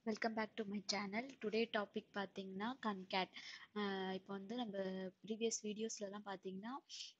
welcome back to my channel today topic பார்த்தீங்கன்னா concat இப்போ வந்து நம்ம ப்ரீவியஸ் வீடியோஸ்லலாம் பார்த்தீங்கன்னா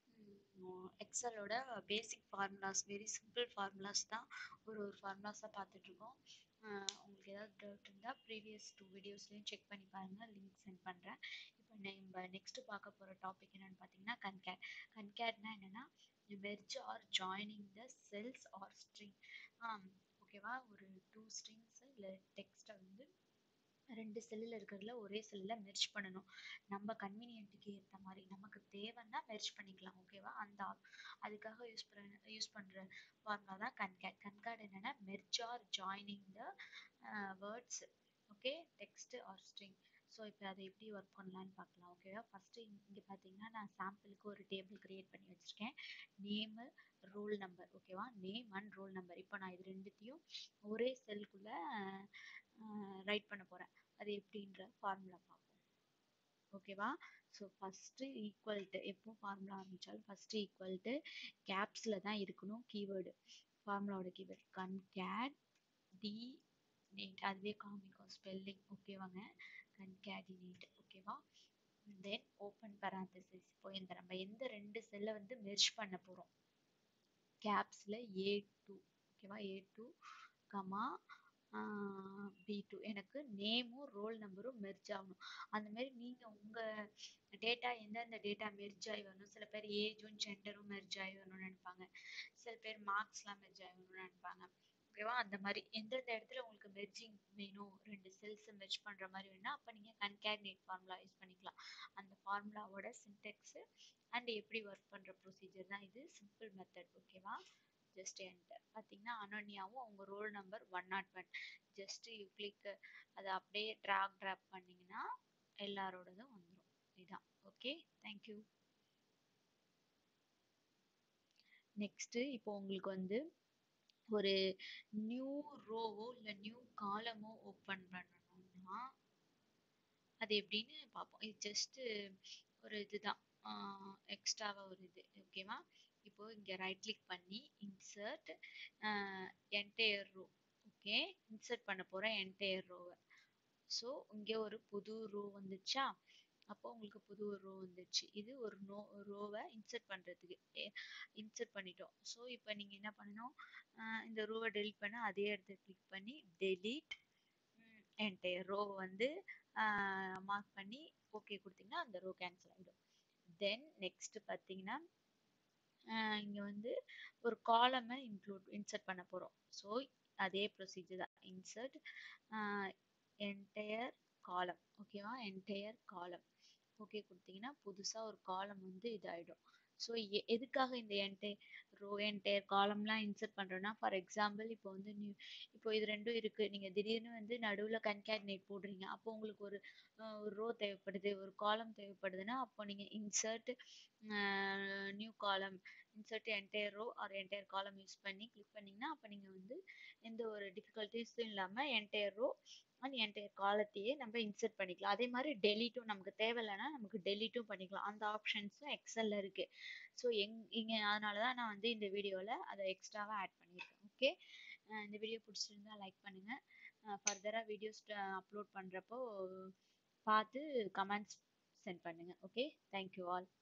எக்ஸலோட basic formulas very simple formulas தான் ஒரு ஒரு ஃபார்முலாஸாக பார்த்துட்ருக்கோம் உங்களுக்கு ஏதாவது டவுட் இருந்தால் ப்ரீவியஸ் டூ வீடியோஸ்லையும் செக் பண்ணி பாருங்கள் லிங்க் சென்ட் பண்ணுறேன் இப்போ நம்ம நெக்ஸ்ட்டு பார்க்க போகிற டாபிக் என்னென்னு பார்த்தீங்கன்னா கன்கேட் கன்கேட்னா என்னென்னா merge or joining the cells or string ஓகேவா ஒரு டூ ஸ்ட்ரிங்ஸ் இல்லை டெக்ஸ்ட்டை வந்து ரெண்டு செல்லில் இருக்கிறதுல ஒரே செல்லில் மெர்ஜ் பண்ணணும் நம்ம கன்வீனியன்ட்டுக்கு ஏற்ற மாதிரி நமக்கு தேவைன்னா மெர்ஜ் பண்ணிக்கலாம் ஓகேவா அந்த அதுக்காக யூஸ் பண்ண யூஸ் பண்ணுற ஃபார்முலா தான் கன்கேட் கன்கேட் என்னென்னா merge or joining the words okay text or string so இப்போ அதை எப்படி ஒர்க் பண்ணலான்னு பார்க்கலாம் ஓகேவா ஃபஸ்ட்டு இங்கே பார்த்தீங்கன்னா நான் சாம்பிளுக்கு ஒரு டேபிள் க்ரியேட் பண்ணி வச்சுருக்கேன் நேமு ரோல் நம்பர் ஓகேவா நேம் அண்ட் ரோல் நம்பர் இப்போ நான் இது ரெண்டுத்தையும் ஒரே செல்குள்ளே ரைட் பண்ண போகிறேன் அது எப்படின்ற ஃபார்முலா பார்ப்போம் ஓகேவா ஸோ ஃபஸ்ட்டு ஈக்குவல் டு எப்போ ஃபார்முலா ஆரம்பித்தாலும் ஃபஸ்ட்டு ஈக்குவல் டு கேப்ஸில் தான் இருக்கணும் கீவேர்டு ஃபார்முலாவோட கீவேர்டு கன்கேட் டி நேட் அதுவே காமிக்கும் ஸ்பெல்லிங் ஓகேவாங்க கன்கேடினேட் ஓகேவா தென் ஓப்பன் பராந்தசிஸ் இப்போ இந்த நம்ம எந்த ரெண்டு செல்லை வந்து மெர்ஜ் பண்ண போகிறோம் கேப்ஸில் ஏ டூ ஓகேவா A two comma B two எனக்கு நேமும் ரோல் நம்பரும் மெர்ஜ் ஆகணும் அந்த மாதிரி நீங்கள் உங்கள் டேட்டா எந்தெந்த டேட்டா மெர்ஜ் ஆகி வரணும் சில பேர் ஏஜும் ஜெண்டரும் மெர்ஜ் ஆகி வரணும்னு நினைப்பாங்க சில பேர் மார்க்ஸ்லாம் மெர்ஜ் ஆகி வரணும்னு நினைப்பாங்க ஓகேவா அந்த மாதிரி எந்தெந்த இடத்துல உங்களுக்கு மெர்ஜிங் வேணும் ரெண்டு செல்ஸை மெர்ஜ் பண்ணுற மாதிரி வேணும்னா அப்போ நீங்கள் கன்கேட்னேட் ஃபார்முலா யூஸ் பண்ணிக்கலாம் அந்த ஃபார்முலாவோட சின்டெக்ஸு அண்ட் எப்படி ஒர்க் பண்ணுற ப்ரொசீஜர் தான் இது சிம்பிள் மெத்தட் ஓகேவா ஜஸ்ட் என்டர் பார்த்தீங்கன்னா அனன்யாவும் அவங்க roll number one not one just you click அதை அப்படியே ட்ராக் ட்ராப் பண்ணிங்கன்னா எல்லாரோடதும் வந்துடும் இதுதான் ஓகே தேங்க்யூ நெக்ஸ்ட்டு இப்போ உங்களுக்கு வந்து ஒரு நியூ ரோவோ இல்லை நியூ காலமோ ஓப்பன் பண்ணணும்னா அது எப்படின்னு பார்ப்போம் இது ஜஸ்ட்டு ஒரு இதுதான் எக்ஸ்ட்ராவாக ஒரு இது ஓகேவா இப்போ இங்கே ரைட் கிளிக் பண்ணி insert entire row okay insert பண்ண போகிறேன் என்டையர் ரோவை ஸோ இங்கே ஒரு புது ரோ வந்துச்சா அப்போ உங்களுக்கு புது ஒரு ரோ வந்துச்சு இது ஒரு நோ ரோவை இன்சர்ட் பண்ணுறதுக்கு இன்சர்ட் பண்ணிட்டோம் ஸோ இப்போ நீங்கள் என்ன பண்ணணும் இந்த ரோவை டெலிட் பண்ண அதே இடத்த கிளிக் பண்ணி டெலீட் என்டையர் ரோவை வந்து மார்க் பண்ணி ஓகே கொடுத்தீங்கன்னா அந்த ரோ கேன்சல் ஆகிடும் தென் நெக்ஸ்ட் பார்த்தீங்கன்னா இங்கே வந்து ஒரு காலமை இன்க்ளூட் இன்சர்ட் பண்ண போகிறோம் ஸோ அதே ப்ரொசீஜர் தான் இன்சர்ட் என்டையர் காலம் ஓகேவா என்டையர் காலம் ஓகே கொடுத்தீங்கன்னா புதுசாக ஒரு காலம் வந்து இதாகிடும் ஸோ எதுக்காக இந்த என்டை ரோ என்டையர் காலம்லாம் இன்சர்ட் பண்ணுறோன்னா ஃபார் எக்ஸாம்பிள் இப்போ வந்து நியூ இப்போ இது ரெண்டும் இருக்குது நீங்கள் திடீர்னு வந்து நடுவில் கன்கேட்னேட் போடுறீங்க அப்போ உங்களுக்கு ஒரு ஒரு ரோ தேவைப்படுது ஒரு காலம் தேவைப்படுதுன்னா அப்போ நீங்கள் insert new column insert entire row or entire column use பண்ணி கிளிக் பண்ணிங்கன்னா அப்போ நீங்கள் வந்து எந்த ஒரு டிஃபிகல்ட்டிஸும் இல்லாமல் என்டையர் ரோ அண்ட் என்டையர் காலத்தையே நம்ம இன்சர்ட் பண்ணிக்கலாம் அதே மாதிரி டெலிட்டும் நமக்கு தேவையில்லைன்னா நமக்கு டெலிட்டும் பண்ணிக்கலாம் அந்த ஆப்ஷன்ஸும் எக்ஸலில் இருக்குது ஸோ எங் இங்கே அதனால தான் நான் வந்து இந்த வீடியோவில் அதை எக்ஸ்ட்ராவாக ஆட் பண்ணியிருக்கேன் ஓகே இந்த வீடியோ பிடிச்சிருந்தா லைக் பண்ணுங்கள் ஃபர்தராக வீடியோஸ் அப்லோட் பண்ணுறப்போ பார்த்து கமெண்ட்ஸ் சென்ட் பண்ணுங்கள் ஓகே தேங்க்யூ ஆல்